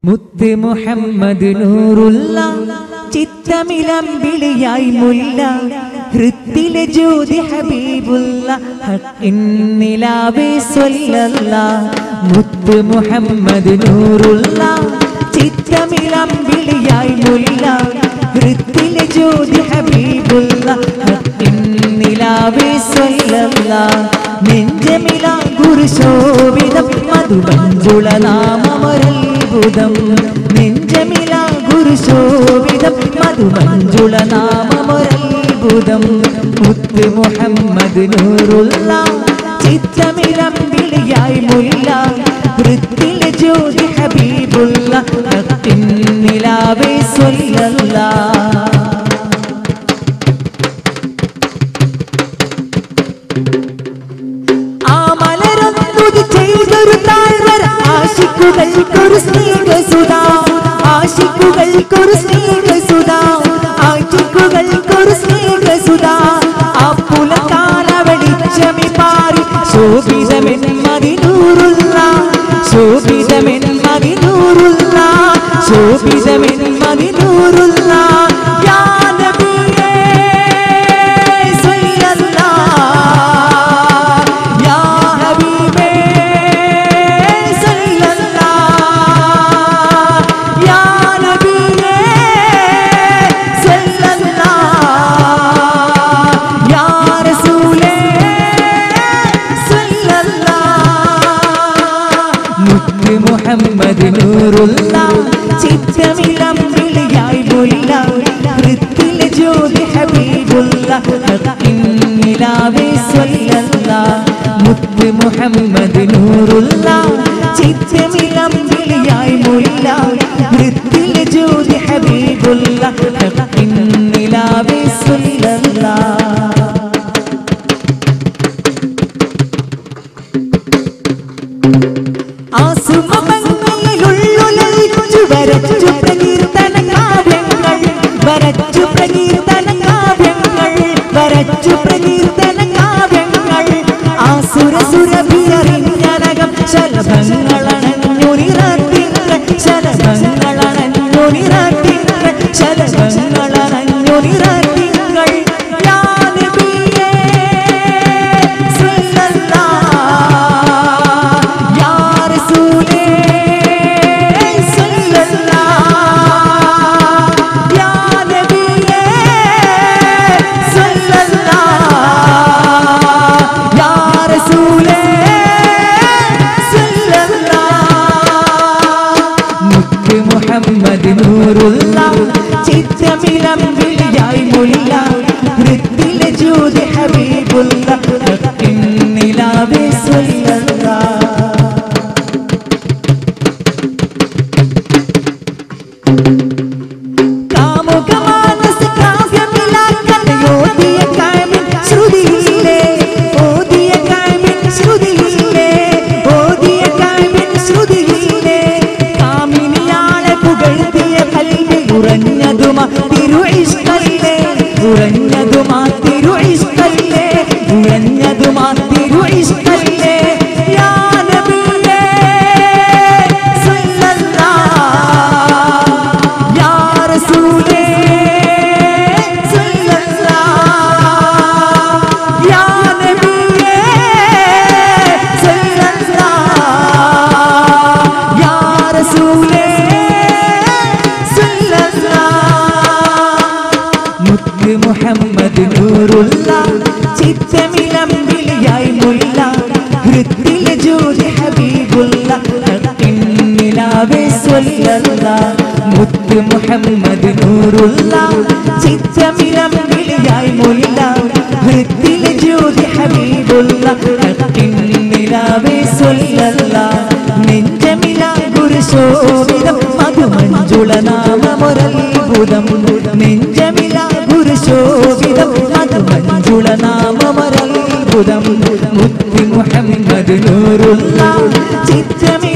മുത്ത് മുഹമ്മദ് നൂറുള്ള ചിത്തമിലം വിളിയായി മുല്ല ഹൃത്തിലെ ജ്യോതി ഹബീബുള്ള ഹക്കിന്നിലാവേ സ്വല്ലല്ല മുത്ത് മുഹമ്മദ് നൂറുള്ള ചിത്തമിലം വിളിയായി മുല്ല ഹൃത്തിലെ ജ്യോതി ഹബീബുള്ള ഹക്കിന്നിലാവേ സ്വല്ലല്ല നെഞ്ചമില ഗുരുശോഭിതം മധുബഞ്ചുള നാമമൊരത്ഭുതം നെഞ്ചമില ഗുരുശോഭിതം മധുബഞ്ചുള നാമമൊരത്ഭുതം മുത്ത് മുഹമ്മദ് നൂറുള്ള ചിത്തമിലം വിളിയായി മുല്ല വൃത്തിലെ ജ്യോതി ഹബീബുള്ള നിലാവേ സ്വല്ലല്ലാ ആ മലരൊന്നുതി ചെയ്തൊരു താഴ്വര ആശിക്കുകൾക്കൊരു സ്നേഹസുതാ ആശിക്കുകൾക്കൊരു സ്നേഹസുതാ ആശിക്കുകൾക്കൊരു സ്നേഹസുതാ ആ പുലകാല വെളിച്ചമി പാറി ശോഭിതമെൻ മതിനൂറുള്ള ശോഭിതമെൻ മതിനൂറുള്ള ശോഭിതമെൻ മതിനൂറുള്ള യാ നബിയേ സ്വല്ലല്ലാഹ് യാ ഹബീബേ സ്വല്ലല്ലാഹ് യാ നബിയേ സ്വല്ലല്ലാഹ് യാ റസൂലേ സ്വല്ലല്ലാഹ് മുത്ത് മുഹമ്മദ് നൂറുള്ള ചിത്തമിലം വിളിയായി മുല്ല വൃത്തിലെ ജ്യോതി ഹബീബുള്ള നിലാവേ സ്വല്ലല്ല മുത്ത് മുഹമ്മദ് നൂറുള്ള ചിത്തമിലം വിളിയായി മുല്ല വൃത്തിലെ ജ്യോതി ഹബീബുള്ള നിലാവേ സ്വല്ലല്ല ആസുമമങ്ങളിലുള്ളുലയിച്ചു വരച്ചു പ്രകീർത്തന കാവ്യങ്ങൾ വരച്ചു പ്രകീർത്തന കാവ്യങ്ങൾ വരച്ചു പ്രകീർത്തന കാവ്യങ്ങൾ ആസുരസുരഭിയറിഞ്ഞനകം ശലഭങ്ങളണഞ്ഞു നിറത്തിങ്ങൾ ശലഭങ്ങളണഞ്ഞു നിറത്തിങ്ങൾ ശലഭങ്ങളണഞ്ഞു നിറത്തിങ്ങൾ യാ നബിയേ സ്വല്ലല്ലാഹ് യാ റസൂലേ സ്വല്ലല്ലാഹ് യാ നബിയേ സ്വല്ലല്ലാഹ് യാ റസൂലേ സ്വല്ലല്ലാഹ് മുത്ത് മുഹമ്മദ് നൂറുള്ള ചിത്തമിലം വിളിയായി മുല്ല വൃത്തിലെ ജ്യോതി ഹബീബുള്ള നിലാവേ സ്വല്ലല്ലാഹ് കാമുകമാനസ കാവ്യമിലാക്കഥയോദിയ കാമിൻ ശ്രുതിയില്ലേ ഓദിയ കാമിൻ ശ്രുതിയില്ലേ ഓദിയ കാമിൻ ശ്രുതിയില്ലേ കാമിനിയാളെ പുകഴ്ത്തിയ കൽവി ഉറഞ്ഞതുമാ തിരു ഇഷ്കല്ലേ ഉറഞ്ഞതുമാ തിരു ഇഷ്കല്ലേ ഉറഞ്ഞതുമാ തിരു ഇഷ്കല്ലേ യാ നബിയേ സ്വല്ലല്ലാഹ് യാ റസൂലേ സ്വല്ലല്ലാഹ് യാ നബിയേ സ്വല്ലല്ലാഹ് യാ റസൂലേ സ്വല്ലല്ലാഹ് മുത്ത് മുഹമ്മദ് നൂറുള്ള ചിത്തമിലം വിളിയായി മുല്ല ഹൃത്തിലെ ജ്യോതി ഹബീബുള്ള നിലാവേ സ്വല്ലല്ല മുത്ത് മുഹമ്മദ് നൂറുള്ള ചിത്തമിലം വിളിയായി മുല്ല ഹൃത്തിലെ ജ്യോതി ഹബീബുള്ള നിലാവേ സ്വല്ലല്ല നെഞ്ചമില ഗുരുശോഭിതം മധുമഞ്ജുള നാമമൊരത്ഭുതം നെഞ്ചമില ഗുരുശോഭിതം മധുമഞ്ജുള നാമമൊരത്ഭുതം മുത്തി മുഹമ്മദ് നൂറുള്ള ചിത്തമില